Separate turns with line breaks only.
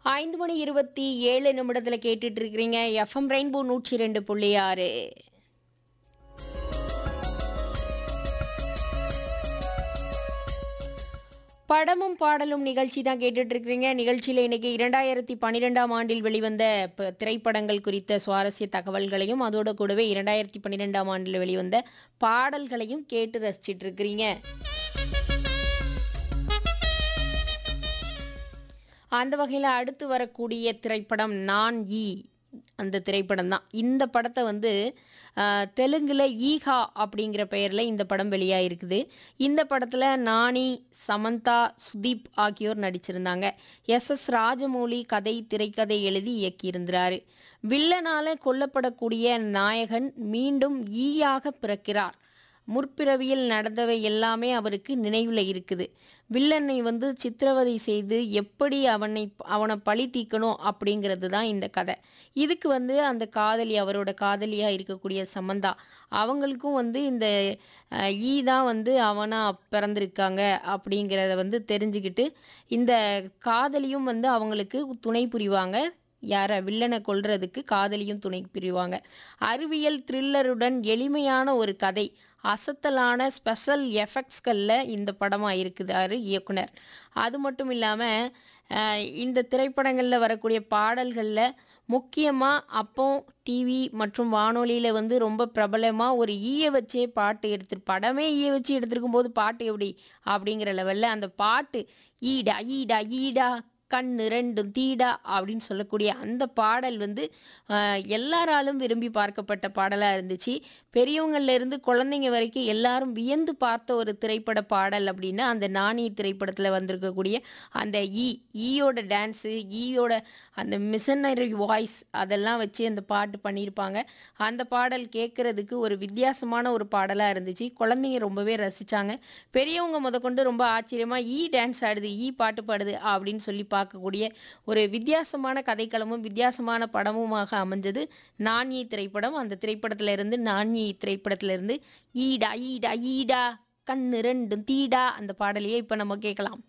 ஐந்து மணி இருபத்தி ஏழு நிமிடத்தில் கேட்டுட்டு இருக்கிறீங்க எஃப்எம் ரெயின்போ நூற்றி ரெண்டு புள்ளி ஆறு படமும் பாடலும் நிகழ்ச்சி தான் கேட்டுட்டு இருக்கிறீங்க நிகழ்ச்சியில் இன்னைக்கு இரண்டாயிரத்தி பன்னிரெண்டாம் ஆண்டில் வெளிவந்த ப- திரைப்படங்கள் குறித்த சுவாரஸ்ய தகவல்களையும் அதோட கூடவே இரண்டாயிரத்தி பன்னிரெண்டாம் ஆண்டில் வெளிவந்த பாடல்களையும் கேட்டு ரசிச்சிட்டு இருக்கிறீங்க அந்த வகையில் அடுத்து வரக்கூடிய திரைப்படம் நான் ஈ அந்த திரைப்படம் தான் இந்த படத்தை வந்து ஆஹ், தெலுங்குல ஈஹா அப்படிங்கிற பெயரில் இந்த படம் வெளியாயிருக்குது இந்த படத்தில் நானி சமந்தா சுதீப் ஆகியோர் நடிச்சிருந்தாங்க எஸ் எஸ் ராஜமௌலி கதை திரைக்கதை எழுதி இயக்கியிருந்தாரு வில்லனால கொல்லப்படக்கூடிய நாயகன் மீண்டும் ஈயாக பிறக்கிறார் முற்பிறவியில் நடந்தவை எல்லாமே அவருக்கு நினைவில் இருக்குது வில்லனை வந்து சித்திரவதை செய்து எப்படி அவனை அவனை பழி தீக்கணும் அப்படிங்கிறது தான் இந்த கதை இதுக்கு வந்து அந்த காதலி அவரோட காதலியாக இருக்கக்கூடிய சமந்தா அவங்களுக்கும் வந்து இந்த அஹ், ஈ தான் வந்து அவனா பிறந்திருக்காங்க அப்படிங்கிறத வந்து தெரிஞ்சுக்கிட்டு இந்த காதலியும் வந்து அவங்களுக்கு துணை புரிவாங்க யாரை வில்லனை கொல்றதுக்கு காதலியும் துணை புரிவாங்க அறிவியல் த்ரில்லருடன் எளிமையான ஒரு கதை அசத்தலான ஸ்பெஷல் எஃபெக்ட்ஸ்களில் இந்த படமாக இருக்குதாரு இயக்குனர் அது மட்டும் இல்லாமல் இந்த திரைப்படங்களில் வரக்கூடிய பாடல்களில் முக்கியமாக அப்போ டிவி மற்றும் வானொலியில் வந்து ரொம்ப பிரபலமாக ஒரு ஈய வச்சே பாட்டு எடுத்து படமே ஈய வச்சு எடுத்திருக்கும் போது பாட்டு எப்படி அப்படிங்கிற லெவலில் அந்த பாட்டு ஈடா ஈடா ஈடா கண்ணு ரெண்டும் தீடா அப்படின்னு சொல்லக்கூடிய அந்த பாடல் வந்து ஆஹ், எல்லாராலும் விரும்பி பார்க்கப்பட்ட பாடலாக இருந்துச்சு பெரியவங்கள்ல இருந்து குழந்தைங்க வரைக்கும் எல்லாரும் வியந்து பார்த்த ஒரு திரைப்பட பாடல் அப்படின்னா அந்த நாணி திரைப்படத்தில் வந்திருக்கக்கூடிய அந்த ஈ ஈயோட டான்ஸு ஈயோட அந்த மிஷனரி வாய்ஸ் அதெல்லாம் வச்சு அந்த பாட்டு பண்ணியிருப்பாங்க அந்த பாடல் கேட்குறதுக்கு ஒரு வித்தியாசமான ஒரு பாடலாக இருந்துச்சு குழந்தைங்க ரொம்பவே ரசித்தாங்க பெரியவங்க முதற்கொண்டு ரொம்ப ஆச்சரியமாக ஈ டான்ஸ் ஆடுது ஈ பாட்டு பாடுது அப்படின்னு சொல்லி பார்க்கக்கூடிய ஒரு வித்தியாசமான கதைக்களமும் வித்தியாசமான படமுமாக அமைஞ்சது நான்யி திரைப்படம் அந்த திரைப்படத்துல இருந்து நான்யி திரைப்படத்துல இருந்து ஈடா ஈடா ஈடா கண்ணு ரெண்டும் தீடா அந்த பாடலையே இப்போ நம்ம கேட்கலாம்